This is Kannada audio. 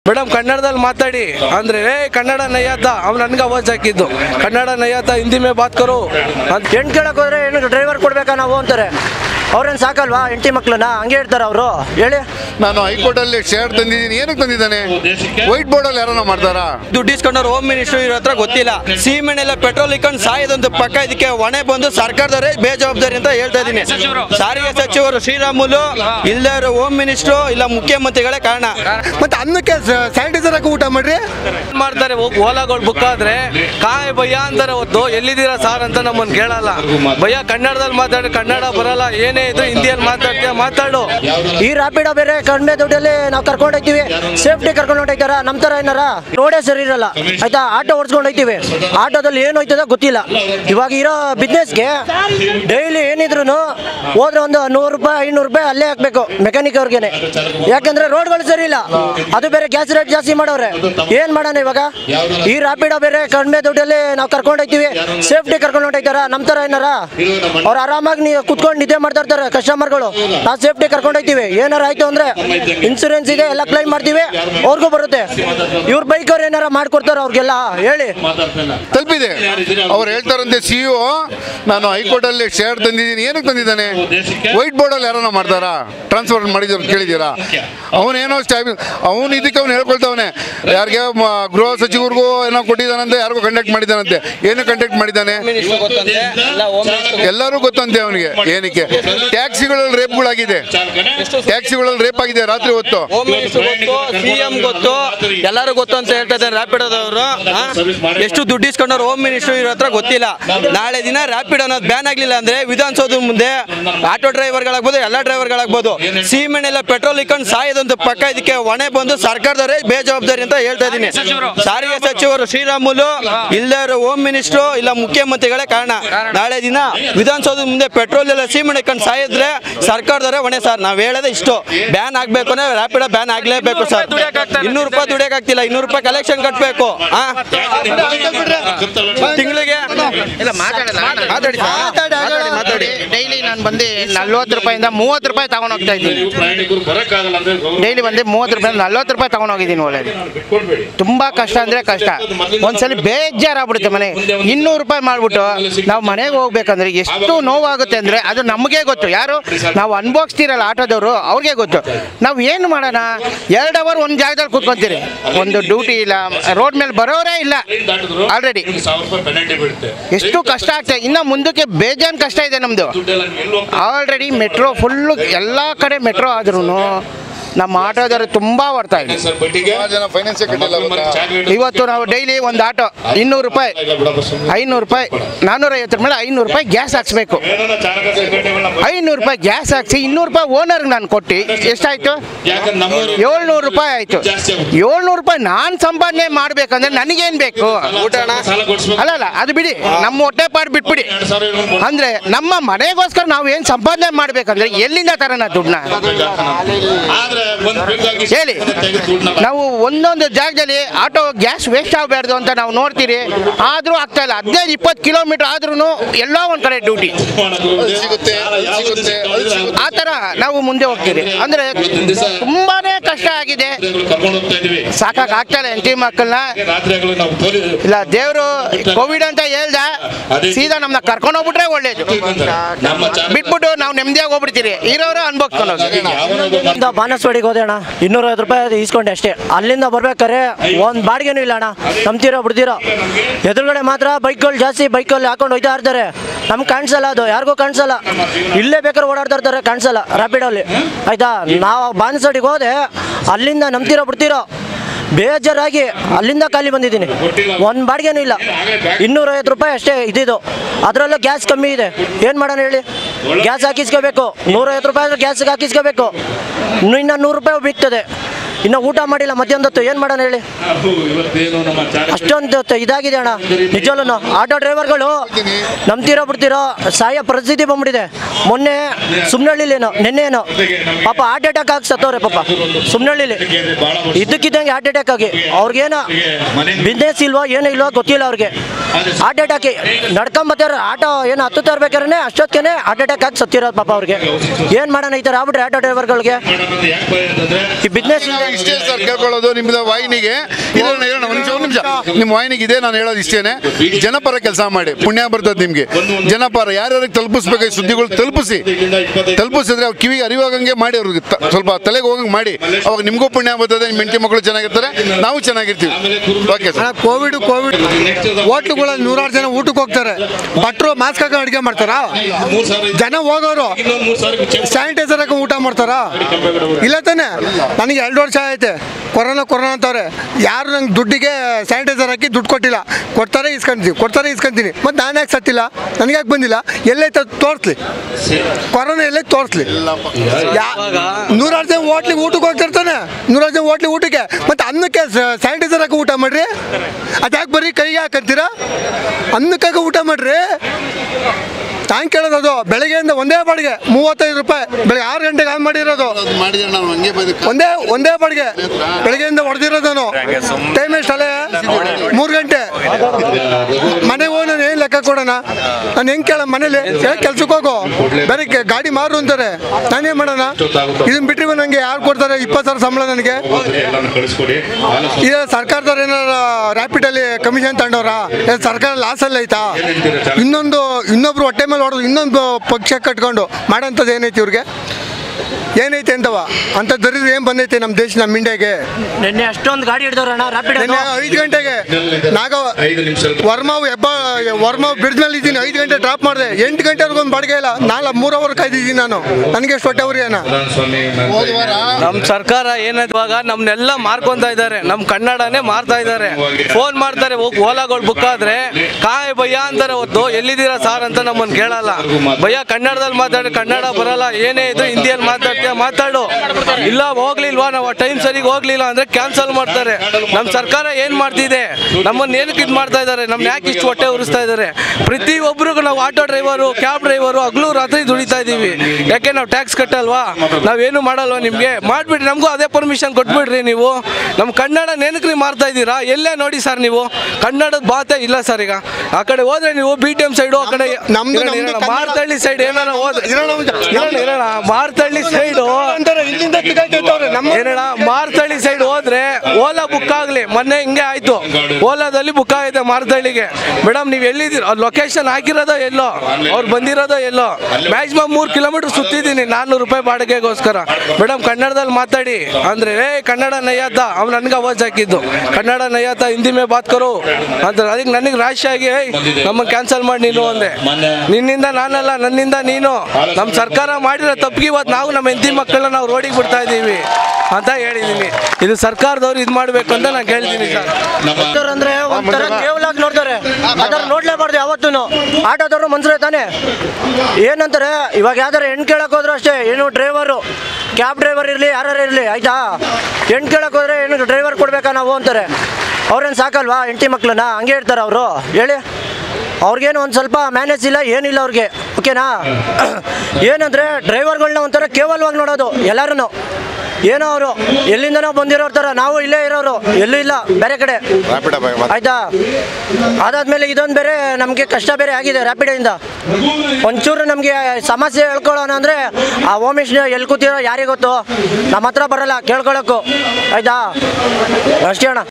ಮೇಡಮ್ ಕನ್ನಡದಲ್ಲಿ ಮಾತಾಡಿ ಅಂದ್ರೆ ಏ ಕನ್ನಡ ನಯ್ಯಾತ ಅವ್ನು ನನ್ಗೆ ಅವಾಜ್ ಹಾಕಿದ್ದು ಕನ್ನಡ ನಯ್ಯಾತ ಹಿಂದಿ ಮೇ ಬಾತ್ ಕರು ಅಂತ ಹೆಣ್ಣು ಕೇಳಕ್ ಹೋದ್ರೆ ಏನು ಡ್ರೈವರ್ ಕೊಡ್ಬೇಕಾ ನಾವು ಅಂತಾರೆ ಅವ್ರೇನು ಸಾಕಲ್ವಾ ಹೆಂಡತಿ ಮಕ್ಳನ್ನ ಹಂಗೆ ಹೇಳ್ತಾರೆ ಅವರು ಹೇಳಿ ನಾನು ಹೈಕೋರ್ಟಲ್ಲಿ ಶೇರ್ ತಂದಿದ್ದೀನಿ ಏನಕ್ಕೆ ತಂದಿದ್ದಾನೆ ವೈಟ್ ಬೋರ್ಡಲ್ಲಿ ಯಾರನ್ನ ಮಾಡ್ತಾರಾ ದುಡ್ಡು ಇಸ್ಕೊಂಡವ್ರು ಹೋಮ್ ಮಿನಿಸ್ಟರ್ ಇರೋ ಹತ್ರ ಗೊತ್ತಿಲ್ಲ ಸೀಮೆಣ್ಣೆಲ್ಲ ಪೆಟ್ರೋಲ್ ಇಕ್ಕೊಂಡು ಸಾಯೋದೊಂದು ಪಕ್ಕ ಇದಕ್ಕೆ ಹೊಣೆ ಬಂದು ಸರ್ಕಾರದವರೇ ಬೇಜವಾಬ್ದಾರಿ ಅಂತ ಹೇಳ್ತಾ ಇದ್ದೀನಿ ಸಾರಿಗೆ ಸಚಿವರು ಶ್ರೀರಾಮುಲು ಇಲ್ಲದ ಹೋಮ್ ಮಿನಿಸ್ಟ್ರು ಇಲ್ಲ ಮುಖ್ಯಮಂತ್ರಿಗಳೇ ಕಾರಣ ಮತ್ತೆ ಅನ್ನಕ್ಕೆ ಸ್ಯಾನಿಟೈಸರ್ ಹಾಕಿ ಊಟ ಮಾಡ್ರಿ ಏನ್ ಮಾಡ್ತಾರೆ ಓಲಾಗಳು ಬುಕ್ ಆದ್ರೆ ಕಾಯ್ ಭಯ್ಯ ಅಂತಾರೆ ಹೊತ್ತು ಎಲ್ಲಿದ್ದೀರಾ ಸಾರ್ ಅಂತ ನಮ್ಮನ್ನ ಕೇಳಲ್ಲ ಭಯ್ಯ ಕನ್ನಡದಲ್ಲಿ ಮಾತಾಡಿ ಕನ್ನಡ ಬರಲ್ಲ ಏನೇ ಇದ್ರು ಹಿಂದಿಯಲ್ಲಿ ಮಾತಾಡ್ತೀಯ ಮಾತಾಡು ಈ ರಾಪಿಡೋ ಬೇರೆ ಕಡಿಮೆ ದುಡ್ಡಲ್ಲಿ ನಾವು ಕರ್ಕೊಂಡು ಹೋಗ್ತೀವಿ ಸೇಫ್ಟಿ ಕರ್ಕೊಂಡು ಹೊಂಟೈತಾರ ನಮ್ಮ ಥರ ಏನಾರ ರೋಡೇ ಸರಿ ಇರಲ್ಲ ಆಯ್ತಾ ಆಟೋ ಓಡಿಸ್ಕೊಂಡು ಹೋಗ್ತೀವಿ ಆಟೋದಲ್ಲಿ ಏನು ಹೋಯ್ತದ ಗೊತ್ತಿಲ್ಲ ಇವಾಗ ಇರೋ ಬಿಸ್ನೆಸ್ಗೆ ಡೈಲಿ ಏನಿದ್ರು ಹೋದ್ರೆ ಒಂದು ನೂರು ರೂಪಾಯಿ ಐನೂರು ರೂಪಾಯಿ ಅಲ್ಲೇ ಹಾಕ್ಬೇಕು ಮೆಕ್ಯಾನಿಕ್ ಅವ್ರಿಗೇನೆ ಯಾಕಂದ್ರೆ ರೋಡ್ಗಳು ಸರಿ ಇಲ್ಲ ಅದು ಬೇರೆ ಗ್ಯಾಸ್ ರೇಟ್ ಜಾಸ್ತಿ ಮಾಡವ್ರೆ ಏನ್ ಮಾಡೋಣ ಇವಾಗ ಈ ರಾಪಿಡೋ ಬೇರೆ ಕಡಿಮೆ ದುಡ್ಡಲ್ಲಿ ನಾವು ಕರ್ಕೊಂಡು ಹೋಗ್ತೀವಿ ಸೇಫ್ಟಿ ಕರ್ಕೊಂಡು ಹೊಂಟೈತಾರ ನಮ್ಮ ಥರ ಏನಾರ ಅವ್ರು ಆರಾಮಾಗಿ ನೀವು ಕುತ್ಕೊಂಡು ನಿದ್ದೆ ಮಾಡ್ತಾ ಇರ್ತಾರೆ ಕಸ್ಟಮರ್ಗಳು ನಾವು ಸೇಫ್ಟಿ ಕರ್ಕೊಂಡು ಹೋಗ್ತೀವಿ ಏನಾರ ಆಯ್ತು ಅಂದ್ರೆ ಇನ್ಸೂರೆನ್ಸ್ ಇದೆ ಎಲ್ಲ ಕ್ಲೈಮ್ ಮಾಡ್ತೀವಿ ಅವ್ರಿಗೂ ಬರುತ್ತೆ ಇವ್ರ ಬೈಕ್ ಅವ್ರು ಏನಾರ ಮಾಡ್ಕೊಡ್ತಾರ ಅವ್ರಿಗೆಲ್ಲ ಹೇಳಿ ತಲುಪಿದೆ ಅವ್ರು ಹೇಳ್ತಾರಂತೆ ಸಿ ಇ ನಾನು ಹೈಕೋರ್ಟಲ್ಲಿ ಶೇರ್ ತಂದಿದ್ದೀನಿ ಏನಕ್ಕೆ ತಂದಿದ್ದಾನೆ ವೈಟ್ ಬೋರ್ಡಲ್ಲಿ ಯಾರನ್ನ ಮಾಡ್ತಾರಾ ಟ್ರಾನ್ಸ್ಫರ್ ಮಾಡಿದ್ರು ಕೇಳಿದ್ದೀರಾ ಅವನೇನೋ ಸ್ಟ್ಯಾಬ್ ಅವನು ಇದಕ್ಕೆ ಅವ್ನು ಹೇಳ್ಕೊಳ್ತಾವನೆ ಯಾರಿಗೆ ಮ- ಗೃಹ ಸಚಿವರಿಗೂ ಏನೋ ಕೊಟ್ಟಿದ್ದಾನಂತೆ ಯಾರಿಗೂ ಕಂಡಕ್ಟ್ ಮಾಡಿದ್ದಾನಂತೆ ಏನು ಕಂಡಕ್ಟ್ ಮಾಡಿದ್ದಾನೆ ಎಲ್ಲರೂ ಗೊತ್ತಂತೆ ಅವನಿಗೆ ಏನಕ್ಕೆ ಟ್ಯಾಕ್ಸಿಗಳಲ್ಲಿ ರೇಪ್ಗಳಾಗಿದೆ ಟ್ಯಾಕ್ಸಿಗಳಲ್ಲಿ ರೇಪ್ ಆಗಿದೆ ರಾತ್ರಿ ಹೊತ್ತು ಹೋಮ್ ಮಿನಿಸ್ಟರ್ ಗೊತ್ತು ಸಿಎಂ ಗೊತ್ತು ಎಲ್ಲರೂ ಗೊತ್ತು ಅಂತ ಹೇಳ್ತಾ ಇದ್ದಾರೆ ರ್ಯಾಪಿಡೋದವರು ಎಷ್ಟು ದುಡ್ಡು ಇಸ್ಕೊಂಡವ್ರು ಹೋಮ್ ಮಿನಿಸ್ಟರ್ ಇರೋ ಹತ್ರ ಗೊತ್ತಿಲ್ಲ ನಾಳೆ ದಿನ ರ್ಯಾಪಿಡ್ ಅನ್ನೋದು ಬ್ಯಾನ್ ಆಗ್ಲಿಲ್ಲ ಅಂದ್ರೆ ವಿಧಾನಸೌಧ ಮುಂದೆ ಆಟೋ ಡ್ರೈವರ್ಗಳಾಗ್ಬೋದು ಎಲ್ಲ ಡ್ರೈವರ್ಗಳಾಗ್ಬೋದು ಸೀಮೆಣ್ಣೆಲ್ಲ ಪೆಟ್ರೋಲ್ ಇಕ್ಕೊಂಡು ಸಾಯೋದೊಂದು ಪಕ್ಕ ಇದಕ್ಕೆ ಹೊಣೆ ಬಂದು ಸರ್ಕಾರದವರೇ ಬೇಜವಾಬ್ದಾರಿ ಅಂತ ಹೇಳ್ತಾ ಇದ್ದೀನಿ ಸಾರಿಗೆ ಸಚಿವರು ಶ್ರೀರಾಮುಲು ಇಲ್ಲದ ಹೋಮ್ ಮಿನಿಸ್ಟ್ರು ಇಲ್ಲ ಮುಖ್ಯಮಂತ್ರಿಗಳೇ ಕಾರಣ ನಾಳೆ ದಿನ ವಿಧಾನಸೌಧ ಮುಂದೆ ಪೆಟ್ರೋಲ್ ಎಲ್ಲ ಸೀಮೆಣ್ಣೆ ಇಕ್ಕೊಂಡು ಸಾಯಿದ್ರೆ ಸರ್ಕಾರದವರೇ ಹೊಣೆ ಸರ್ ನಾವ್ ಹೇಳೋದೇ ಇಷ್ಟು ಬ್ಯಾನ್ ಆಗ್ಬೇಕು ಅಂದ್ರೆ ರ್ಯಾಪಿಡ್ ಬ್ಯಾನ್ ಆಗ್ಲೇಬೇಕು ಸರ್ ಇನ್ನೂರು ರೂಪಾಯಿ ದುಡಿಯಕ್ ಆಗ್ತಿಲ್ಲ ಇನ್ನೂರು ರೂಪಾಯಿ ಕಲೆಕ್ಷನ್ ಕಟ್ಟಬೇಕು ತಿಂಗಳಿಗೆ ಮಾತಾಡಿ ಸರ್. ಮಾತಾಡಿ ಮಾತಾಡಿ ಡೈಲಿ ನಾನು ಬಂದು ನಲ್ವತ್ತು ರೂಪಾಯಿಂದ ಮೂವತ್ತು ರೂಪಾಯಿ ತಗೊಂಡು ಹೋಗ್ತಾ ಇದ್ದೀನಿ ಡೈಲಿ ಬಂದು ಮೂವತ್ತು ರೂಪಾಯಿ ನಲ್ವತ್ತು ರೂಪಾಯಿ ತಗೊಂಡು ಹೋಗಿದ್ದೀನಿ ಒಳ್ಳೆದು ತುಂಬ ಕಷ್ಟ ಅಂದರೆ ಕಷ್ಟ ಒಂದ್ಸಲಿ ಬೇಜಾರಾಗ್ಬಿಡುತ್ತೆ ಮನೆ ಇನ್ನೂರು ರೂಪಾಯಿ ಮಾಡಿಬಿಟ್ಟು ನಾವು ಮನೆಗೆ ಹೋಗ್ಬೇಕಂದ್ರೆ ಎಷ್ಟು ನೋವಾಗುತ್ತೆ ಅಂದರೆ ಅದು ನಮಗೆ ಗೊತ್ತು ಯಾರು ನಾವು ಅನ್ಭೋಗಿಸ್ತೀರಲ್ಲ ಆಟೋದವರು ಅವ್ರಿಗೆ ಗೊತ್ತು ನಾವು ಏನು ಮಾಡೋಣ ಎರಡು ಅವರ್ ಒಂದು ಜಾಗದಲ್ಲಿ ಕೂತ್ಕೊಂತೀರಿ ಒಂದು ಡ್ಯೂಟಿ ಇಲ್ಲ ರೋಡ್ ಮೇಲೆ ಬರೋರೇ ಇಲ್ಲ ಆಲ್ರೆಡಿ ಎಷ್ಟು ಕಷ್ಟ ಆಗ್ತದೆ ಇನ್ನು ಮುಂದಕ್ಕೆ ಬೇಜಾನ್ ಕಷ್ಟ ಇದೆ ನಮ್ಮದು ಆಲ್ರೆಡಿ ಮೆಟ್ರೋ ಫುಲ್ಲು ಎಲ್ಲ ಕಡೆ ಮೆಟ್ರೋ ಆದ್ರೂ ನಮ್ಮ ಆಟೋದವರು ತುಂಬ ಬರ್ತಾ ಇದೆ ಸುಮಾರು ಜನ ಫೈನಾನ್ಸೇ ಕಟ್ಟಿಲ್ಲ ಗೊತ್ತಾ? ಇವತ್ತು ನಾವು ಡೈಲಿ ಒಂದು ಆಟೋ ಇನ್ನೂರು ರೂಪಾಯಿ ಐನೂರು ರೂಪಾಯಿ ನಾನ್ನೂರೈವತ್ತರ ಮೇಲೆ ಐನೂರು ರೂಪಾಯಿ ಗ್ಯಾಸ್ ಹಾಕ್ಸ್ಬೇಕು ಐನೂರು ರೂಪಾಯಿ ಗ್ಯಾಸ್ ಹಾಕ್ಸಿ ಇನ್ನೂರು ರೂಪಾಯಿ ಓನರ್ಗೆ ನಾನು ಕೊಟ್ಟು ಎಷ್ಟಾಯ್ತು ಏಳ್ನೂರು ರೂಪಾಯಿ ಆಯ್ತು ಏಳ್ನೂರು ರೂಪಾಯಿ ನಾನು ಸಂಪಾದನೆ ಮಾಡ್ಬೇಕಂದ್ರೆ ನನಗೇನು ಬೇಕು ಊಟನ ಅಲ್ಲ ಅಲ್ಲ ಅದು ಬಿಡಿ ನಮ್ಮ ಹೊಟ್ಟೆ ಪಾಡು ಬಿಟ್ಬಿಡಿ ಅಂದ್ರೆ ನಮ್ಮ ಮನೆಗೋಸ್ಕರ ನಾವು ಏನು ಸಂಪಾದನೆ ಮಾಡ್ಬೇಕಂದ್ರೆ ಎಲ್ಲಿಂದ ತರೋಣ ದುಡ್ಡನ್ನ ಹೇಳಿ ನಾವು ಒಂದೊಂದು ಜಾಗದಲ್ಲಿ ಆಟೋ ಗ್ಯಾಸ್ ವೇಸ್ಟ್ ಆಗಬಾರ್ದು ಅಂತ ನಾವು ನೋಡ್ತೀರಿ ಆದರೂ ಆಗ್ತಾ ಇಲ್ಲ ಹದಿನೈದು ಇಪ್ಪತ್ತು ಕಿಲೋಮೀಟರ್ ಆದ್ರೂ ಎಲ್ಲೋ ಒಂದು ಕಡೆ ಡ್ಯೂಟಿ ಅಲ್ಲಿ ಸಿಗುತ್ತೆ ಅಲ್ಲಿ ಸಿಗುತ್ತೆ ಅಲ್ಲಿ ಸಿಗುತ್ತೆ ಆ ಥರ ನಾವು ಮುಂದೆ ಹೋಗ್ತೀರಿ ಅಂದರೆ ತುಂಬಾನೇ ಕಷ್ಟ ಆಗಿದೆ ಸಾಕಾಗ ಆಗ್ತಾ ಇಲ್ಲ ಹೆಂಡತಿ ಮಕ್ಕಳನ್ನ ಇಲ್ಲ ದೇವರು ಕೋವಿಡ್ ಅಂತ ಹೇಳ್ದ ಸೀದಾ ನಮ್ಮನ್ನ ಕರ್ಕೊಂಡು ಹೋಗ್ಬಿಟ್ರೆ ಒಳ್ಳೇದು ಬಿಟ್ಬಿಟ್ಟು ನಾವು ನೆಮ್ಮದಿಯಾಗಿ ಹೋಗ್ಬಿಡ್ತೀರಿ ಇರೋರು ಅನ್ಭವಿಸ್ಕೊಂಡು ಹೋಗಿ ಇಂದ ಬಾನಸವಾಡಿಗೆ ಹೋದೆ ಅಣ್ಣ ಇನ್ನೂರೈವತ್ತು ರೂಪಾಯಿ ಇಸ್ಕೊಂಡೆ ಅಷ್ಟೇ ಅಲ್ಲಿಂದ ಬರ್ಬೇಕಾರೆ ಒಂದು ಬಾಡಿಗೆನೂ ಇಲ್ಲ ಅಣ್ಣ ನಂಬ್ತೀರೋ ಬಿಡ್ತೀರೋ ಎದುರುಗಡೆ ಮಾತ್ರ ಬೈಕ್ಗಳು ಜಾಸ್ತಿ ಬೈಕಲ್ಲಿ ಹಾಕೊಂಡು ಹೋಯ್ತಾ ಇರ್ತಾರೆ ನಮ್ಗೆ ಕಾಣಿಸಲ್ಲ ಅದು ಯಾರಿಗೂ ಕಾಣಿಸಲ್ಲ ಇಲ್ಲೇ ಬೇಕಾದ್ರೆ ಓಡಾಡ್ತಾ ಇರ್ತಾರೆ ಕಾಣಿಸಲ್ಲ ರ್ಯಾಪಿಡಲ್ಲಿ ಆಯ್ತಾ ನಾವು ಬಾನಸವಾಡಿಗೆ ಹೋದೆ ಅಲ್ಲಿಂದ ನಂಬ್ತೀರೋ ಬಿಡ್ತೀರೋ ಬೇಜಾರಾಗಿ ಅಲ್ಲಿಂದ ಖಾಲಿ ಬಂದಿದ್ದೀನಿ ಒಂದು ಬಾಡಿಗೆನೂ ಇಲ್ಲ ಇನ್ನೂರೈವತ್ತು ರೂಪಾಯಿ ಅಷ್ಟೇ ಇದ್ದಿದ್ದು ಅದರಲ್ಲೂ ಗ್ಯಾಸ್ ಕಮ್ಮಿ ಇದೆ ಏನು ಮಾಡೋಣ ಹೇಳಿ ಗ್ಯಾಸ್ ಹಾಕಿಸ್ಕೋಬೇಕು ನೂರೈವತ್ತು ರೂಪಾಯಿ ಆದ್ರೆ ಗ್ಯಾಸ್ಗೆ ಹಾಕಿಸ್ಕೋಬೇಕು ಇನ್ನು ಇನ್ನು ನೂರು ರೂಪಾಯಿ ಬಿಗ್ತದೆ ಇನ್ನು ಊಟ ಮಾಡಿಲ್ಲ ಮಧ್ಯಾಹ್ನದೊತ್ತು ಏನು ಮಾಡೋಣ ಹೇಳಿ ಅಷ್ಟೊಂದು ತ- ಇದಾಗಿದೆ ಅಣ್ಣ ನಿಜವಲ್ಲೂ ಆಟೋ ಡ್ರೈವರ್ಗಳು ನಂಬ್ತಿರೋ ಬಿಡ್ತಿರೋ ಸಾಯೋ ಪರಿಸ್ಥಿತಿ ಬಂದ್ಬಿಟ್ಟಿದೆ ಮೊನ್ನೆ ಸುಮ್ನಹಳ್ಳಿಲೇನೋ ನಿನ್ನೆನೋ ಪಾಪ ಹಾರ್ಟ್ ಅಟ್ಯಾಕ್ ಆಗಿ ಸತ್ತವ್ರೆ ಪಾಪ ಸುಮ್ನಹಳ್ಳಿಲಿ ಇದ್ದಕ್ಕಿದ್ದಂಗೆ ಹಾರ್ಟ್ ಅಟ್ಯಾಕ್ ಆಗಿ ಅವ್ರಿಗೇನೋ ಬಿಸ್ನೆಸ್ ಇಲ್ವೋ ಏನೋ ಇಲ್ವೋ ಗೊತ್ತಿಲ್ಲ ಅವ್ರಿಗೆ ಹಾರ್ಟ್ ಅಟ್ಯಾಕ್ ನಡ್ಕೊಂಬತ್ತಾರ ಆಟೋ ಏನು ಹತ್ತುತ್ತಾ ಇರ್ಬೇಕಾದ್ರೆ ಅಷ್ಟೊತ್ತಿಗೆ ಹಾರ್ಟ್ ಅಟ್ಯಾಕ್ ಆಗಿ ಸತ್ತಿರೋದು ಪಾಪ ಅವ್ರಿಗೆ ಏನು ಮಾಡೋಣ ಈ ಥರ ಆಗ್ಬಿಟ್ರೆ ಆಟೋ ಡ್ರೈವರ್ಗಳಿಗೆ ಈ ಬಿಸ್ನೆಸ್ ಇಷ್ಟೇ ಸರ್ ಕೇಳ್ಕೊಳ್ಳೋದು ನಿಮ್ದು ವಾಹಿನಿಗೆ ಇದನ್ನ ಹೇಳೋಣ ಒಂದು ನಿಮಿಷ ಒಂದು ನಿಮಿಷ ನಿಮ್ಮ ವಾಹಿನಿಗೆ ಇದೆ ನಾನು ಹೇಳೋದು ಇಷ್ಟೇನೆ ಜನಪರ ಕೆಲಸ ಮಾಡಿ ಪುಣ್ಯ ಬರ್ತದೆ ನಿಮಗೆ ಜನಪರ ಯಾರ್ಯಾರಿಗೆ ತಲುಪಿಸ್ಬೇಕು ಈ ಸುದ್ದಿಗಳು ತಲುಪಿಸಿ ತಲುಪಿಸಿದ್ರೆ ಅವ್ರ ಕಿವಿಗೆ ಅರಿವಾಗಂಗೆ ಮಾಡಿ ಅವ್ರಿಗೆ ತ- ಸ್ವಲ್ಪ ತಲೆಗೆ ಹೋಗಂಗೆ ಮಾಡಿ ಅವಾಗ ನಿಮಗೂ ಪುಣ್ಯ ಬರ್ತದೆ ನಿಮ್ಮ ಹೆಂಡತಿ ಮಕ್ಕಳು ಚೆನ್ನಾಗಿರ್ತಾರೆ ನಾವು ಚೆನ್ನಾಗಿರ್ತೀವಿ ಓಕೆ ಸರ್ ಕೋವಿಡ್ ಕೋವಿಡ್ ಹೋಟ್ಲುಗಳಲ್ಲಿ ನೂರಾರು ಜನ ಊಟಕ್ಕೆ ಹೋಗ್ತಾರೆ ಭಟ್ರು ಮಾಸ್ಕ್ ಹಾಕೊಂಡು ಅಡುಗೆ ಮಾಡ್ತಾರಾ ಜನ ಹೋಗೋರು ಸ್ಯಾನಿಟೈಸರ್ ಹಾಕಿ ಊಟ ಮಾಡ್ತಾರಾ ಇಲ್ಲ ತಾನೆ ನನಗೆ ಎರಡು ವರ್ಷ ಐತೆ ಕೊರೋನಾ ಕೊರೋನಾ ಅಂತವ್ರೆ ಯಾರು ನಂಗೆ ದುಡ್ಡಿಗೆ ಸ್ಯಾನಿಟೈಸರ್ ಹಾಕಿ ದುಡ್ಡು ಕೊಟ್ಟಿಲ್ಲ ಕೊಡ್ತಾರೆ ಇಸ್ಕೊಂತೀವಿ ಕೊಡ್ತಾರೆ ಇಸ್ಕೊಂತೀನಿ ಮತ್ತು ನಾನು ಯಾಕೆ ಸತ್ತಿಲ್ಲ ನನಗೆ ಯಾಕೆ ಬಂದಿಲ್ಲ ಎಲ್ಲೈತೆ ತೋರಿಸ್ಲಿ ಕೊರೋನಾ ಎಲ್ಲೇ ತೋರಿಸ್ಲಿ ಯಾ ನೂರಾರು ಜನ ಹೋಟ್ಲಿಗೆ ಊಟಕ್ಕೆ ಹೋಗ್ತಿರ್ತಾನೆ ನೂರಾರು ಜನ ಹೋಟ್ಲಿಗೆ ಊಟಕ್ಕೆ ಮತ್ತು ಅನ್ನಕ್ಕೆ ಸ್ಯಾನಿಟೈಸರ್ ಹಾಕಿ ಊಟ ಮಾಡ್ರಿ ಅದು ಯಾಕೆ ಬರೀ ಕೈಗೆ ಹಾಕಂತೀರಾ ಅನ್ನಕ್ಕಾಗ ಊಟ ಮಾಡ್ರಿ ತಾನು ಕೇಳೋದು ಅದು ಬೆಳಗ್ಗೆಯಿಂದ ಒಂದೇ ಬಾಡಿಗೆ ಮೂವತ್ತೈದು ರೂಪಾಯಿ ಬೆಳಗ್ಗೆ ಆರು ಗಂಟೆಗೆ ಆನ್ ಮಾಡಿರೋದು ಮಾಡಿದ್ರೆ ನಾವು ಹಂಗೆ ಬದುಕು ಒಂದೇ ಒಂದೇ ಬಾಡಿಗೆ ಬೆಳಗ್ಗೆಯಿಂದ ಹೊಡೆದಿರೋದು ನಾನು ಟೈಮ್ ಎಷ್ಟಲ್ಲೇ ಮೂರು ಗಂಟೆ ಮನೆಗೆ ಹೋಗಿ ನಾನು ಏನು ಲೆಕ್ಕ ಕೊಡೋಣ ನಾನು ಹೆಂಗೆ ಕೇಳ ಮನೇಲಿ ಕೆಲ್ಸಕ್ಕೆ ಹೋಗು ಬೇರೆ ಕೆ- ಗಾಡಿ ಮಾರು ಅಂತಾರೆ ನಾನೇನು ಮಾಡೋಣ ಇದನ್ನ ಬಿಟ್ಟರೆ ನನಗೆ ಯಾರು ಕೊಡ್ತಾರೆ ಇಪ್ಪತ್ತು ಸಾವಿರ ಸಂಬಳ ನನಗೆ ಈಗ ಸರ್ಕಾರದವ್ರು ಏನಾರ ರ್ಯಾಪಿಡಲ್ಲಿ ಕಮಿಷನ್ ತಗೊಂಡವ್ರ ಸರ್ಕಾರ ಲಾಸಲ್ಲಿ ಐತಾ ಇನ್ನೊಂದು ಇನ್ನೊಬ್ರು ಹೊಟ್ಟೆ ಮೇಲೆ ಹೊಡೆದು ಇನ್ನೊಂದು ಪಕ್ಷ ಕಟ್ಕೊಂಡು ಮಾಡೋಂಥದ್ದು ಏನೈತಿ ಇವ್ರಿಗೆ ಏನೈತೆ ಅಂತವ ಅಂತ ದರಿದ್ರ ಏನು ಬಂದೈತೆ ನಮ್ಮ ದೇಶ ನಮ್ಮ ಇಂಡಿಯಾಗೆ ನಿನ್ನೆ ಅಷ್ಟೊಂದು ಗಾಡಿ ಹಿಡ್ದವ್ರಣ್ಣ ರ್ಯಾಪಿಡ್ ನಿನ್ನೆ ಐದು ಗಂಟೆಗೆ ನಾಗ ವರ್ಮಾವು ಹೆಬ್ಬ ವರ್ಮಾವು ಬ್ರಿಡ್ಜ್ ಮೇಲೆ ಇದ್ದೀನಿ ಐದು ಗಂಟೆ ಡ್ರಾಪ್ ಮಾಡಿದೆ ಎಂಟು ಗಂಟೆವರೆಗೂ ಒಂದು ಬಾಡಿಗೆ ಇಲ್ಲ ನಾಲ್ಕು ಮೂರು ಅವರ್ ಕಾಯ್ದಿದ್ದೀನಿ ನಾನು ನನಗೆ ಎಷ್ಟು ಹೊಟ್ಟೆ ಅವ್ರಿ ಅಣ್ಣ ಹೋದ ವಾರ ನಮ್ ಸರ್ಕಾರ ಏನಂತವಾಗ ನಮ್ನೆಲ್ಲ ಮಾರ್ಕೊಂತ ಇದ್ದಾರೆ ನಮ್ ಕನ್ನಡನೇ ಮಾರ್ತಾ ಇದ್ದಾರೆ ಫೋನ್ ಮಾಡ್ತಾರೆ ಹೋಗ್ ಓಲಾಗಳು ಬುಕ್ ಆದ್ರೆ ಕಾಯ್ ಭಯ್ಯ ಅಂತಾರೆ ಹೊತ್ತು ಎಲ್ಲಿದ್ದೀರಾ ಸಾರ್ ಅಂತ ನಮ್ಮನ್ನ ಕೇಳಲ್ಲ ಭಯ್ಯ ಕನ್ನಡದಲ್ಲಿ ಮಾತಾಡಿ ಕನ್ನಡ ಬರಲ್ಲ ಏನೇ ಇದ್ರು ಹಿಂದಿಯಲ್ಲಿ ಮಾತಾಡ್ತೀಯ ಮಾತಾಡು ಇಲ್ಲ ಹೋಗ್ಲಿಲ್ವಾ ನಾವು ಟೈಮ್ ಸರಿಗೆ ಹೋಗ್ಲಿಲ್ಲ ಅಂದ್ರೆ ಕ್ಯಾನ್ಸಲ್ ಮಾಡ್ತಾರೆ ನಮ್ ಸರ್ಕಾರ ಏನ್ ಮಾಡ್ತಿದೆ ನಮ್ಮನ್ನ ಏನಕ್ಕೆ ಇದು ಮಾಡ್ತಾ ಇದ್ದಾರೆ ನಮ್ನ ಯಾಕೆ ಇಷ್ಟು ಹೊಟ್ಟೆ ಉರಿಸ್ತಾ ಇದ್ದಾರೆ ಪ್ರತಿ ಒಬ್ರಿಗೂ ನಾವು ಆಟೋ ಡ್ರೈವರು ಕ್ಯಾಬ್ ಡ್ರೈವರು ಹಗ್ಲು ರಾತ್ರಿ ದುಡಿತಾ ಇದೀವಿ ಯಾಕೆ ನಾವು ಟ್ಯಾಕ್ಸ್ ಕಟ್ಟಲ್ವಾ ನಾವೇನು ಮಾಡಲ್ವಾ ನಿಮಗೆ ಮಾಡ್ಬಿಡ್ರಿ ನಮಗೂ ಅದೇ ಪರ್ಮಿಷನ್ ಕೊಟ್ಬಿಡ್ರಿ ನೀವು ನಮ್ಮ ಕನ್ನಡ ನೆನಕ್ರಿ ಮಾರ್ತಾ ಇದ್ದೀರಾ ಎಲ್ಲೇ ನೋಡಿ ಸರ್ ನೀವು ಕನ್ನಡದ ಬಾತೆ ಇಲ್ಲ ಸರ್ ಈಗ ಆ ಕಡೆ ಹೋದ್ರೆ ನೀವು ಬಿ ಟಿ ಎಂ ಸೈಡು ಆ ಕಡೆ ನಮ್ದು- ಇರೋಣ, ನಮ್ದು ಇರೋಣ. ಕನ್ನಡ- ಮಾರ್ತಳ್ಳಿ ಸೈಡ್ ಏನಾರ ಹೋದ್ರೆ ಇರೋಣ ಒಂದು- ಇರೋಣ, ಇರೋಣ. ಮಾರ್ತಳ್ಳಿ ಸೈಡು ಅಂತಾರೆ ಇಲ್ಲಿಂದ ಕಿತ್ತಾಯ್ತವ್ರೆ ನಮ್ಮ ಏನಣ್ಣ ಮಾರ್ತಳ್ಳಿ ಸೈಡ್ ಹೋದ್ರೆ ಓಲಾ ಬುಕ್ ಆಗ್ಲಿ ಮೊನ್ನೆ ಹಿಂಗೆ ಆಯ್ತು ಓಲಾದಲ್ಲಿ ಬುಕ್ ಆಗಿದೆ ಮಾರ್ತಳ್ಳಿಗೆ ಮೇಡಮ್ ನೀವು ಎಲ್ಲಿದ್ದೀರ ಲೊಕೇಶನ್ ಹಾಕಿರೋದೋ ಎಲ್ಲೋ ಅವ್ರು ಬಂದಿರೋದೋ ಎಲ್ಲೋ ಮ್ಯಾಕ್ಸಿಮಮ್ ಮೂರು ಕಿಲೋಮೀಟರ್ ಸುತ್ತಿದ್ದೀನಿ ನಾನ್ನೂರು ರೂಪಾಯಿ ಬಾಡಿಗೆಗೋಸ್ಕರ ಮೇಡಮ್ ಕನ್ನಡದಲ್ಲಿ ಮಾತಾಡಿ ಅಂದ್ರೆ ಏ ಕನ್ನಡ ನಯ್ಯಾತ ಅವ್ನು ನನ್ಗೆ ಅವಾಜ್ ಹಾಕಿದ್ದು ಕನ್ನಡ ನಯ್ಯಾತ ಹಿಂದಿ ಮೇ ಬಾತ್ ಕರು ಅಂತ ಅದಕ್ಕೆ ನನಗೆ ರಾಶಿ ಆಗಿ ಏಯ್ ನಮ್ಮ ಕ್ಯಾನ್ಸಲ್ ಮಾಡಿ ನೀನು ಅಂದೆ ನಿನ್ನಿಂದ ನಾನಲ್ಲ ನನ್ನಿಂದ ನೀನು ನಮ್ಮ ಸರ್ಕಾರ ಮಾಡಿರೋ ತಪ್ಪಿಗೆ ಇವತ್ತು ನಾವು ನಮ್ಮ ಹೆಂಡತಿ ಮಕ್ಕಳನ್ನ ನಾವು ರೋಡಿಗೆ ಬಿಡ್ತಾ ಇದ್ದೀವಿ ಅಂತ ಹೇಳಿದ್ದೀನಿ ಇದು ಸರ್ಕಾರದವ್ರು ಇದು ಮಾಡಬೇಕು ಅಂತ ನಾನು ಹೇಳ್ತೀನಿ ಸರ್ ಅಂದ್ರೆ ಒಂಥರ ಕೇವಲಾಗಿ ನೋಡ್ತಾರೆ ಅದರ ನೋಡ್ಲೇಬಾರ್ದು ಯಾವತ್ತೂ ಆಟೋದವ್ರು ಮನ್ಸರೇ ತಾನೆ ಏನಂತಾರೆ ಇವಾಗ ಯಾವ್ದಾರು ಹೆಣ್ಣು ಕೇಳಕ್ ಹೋದ್ರು ಅಷ್ಟೇ ಏನು ಡ್ರೈವರು ಕ್ಯಾಬ್ ಡ್ರೈವರ್ ಇರಲಿ ಯಾರು ಇರಲಿ ಆಯ್ತಾ ಹೆಣ್ಣು ಕೇಳಕ್ ಹೋದ್ರೆ ಏನು ಡ್ರೈವರ್ ಕೊಡ್ಬೇಕಾ ನಾವು ಅಂತಾರೆ ಅವ್ರೇನು ಸಾಕಲ್ವಾ ಹೆಂಡತಿ ಮಕ್ಳನ್ನ ಹಂಗೆ ಇರ್ತಾರೆ ಅವರು ಹೇಳಿ ಅವ್ರಿಗೇನು ಒಂದು ಸ್ವಲ್ಪ ಮ್ಯಾನೇಜ್ ಇಲ್ಲ ಏನಿಲ್ಲ ಅವ್ರಿಗೆ ಓಕೆನಾ ಏನಂದರೆ ಡ್ರೈವರ್ಗಳನ್ನ ಒಂಥರ ಕೇವಲವಾಗಿ ನೋಡೋದು ಎಲ್ಲರೂ ಏನೋ ಅವರು ಎಲ್ಲಿಂದನೋ ಬಂದಿರೋರ್ ಥರ ನಾವು ಇಲ್ಲೇ ಇರೋರು ಎಲ್ಲೂ ಇಲ್ಲ ಬೇರೆ ಕಡೆ ಆಯ್ತಾ ಅದಾದ್ಮೇಲೆ ಇದೊಂದು ಬೇರೆ ನಮಗೆ ಕಷ್ಟ ಬೇರೆ ಆಗಿದೆ ರ್ಯಾಪಿಡಿಂದ ಒಂಚೂರು ನಮಗೆ ಸಮಸ್ಯೆ ಹೇಳ್ಕೊಳ್ಳೋಣ ಅಂದರೆ ಆ ಓಮಿಷ್ ಎಲ್ಲಿ ಕೂತಿರೋ ಯಾರಿಗೆ ಗೊತ್ತು ನಮ್ಮ ಹತ್ರ ಬರಲ್ಲ ಕೇಳ್ಕೊಳಕ್ಕೂ ಆಯ್ತಾ ಅಷ್ಟೇ ಅಣ್ಣ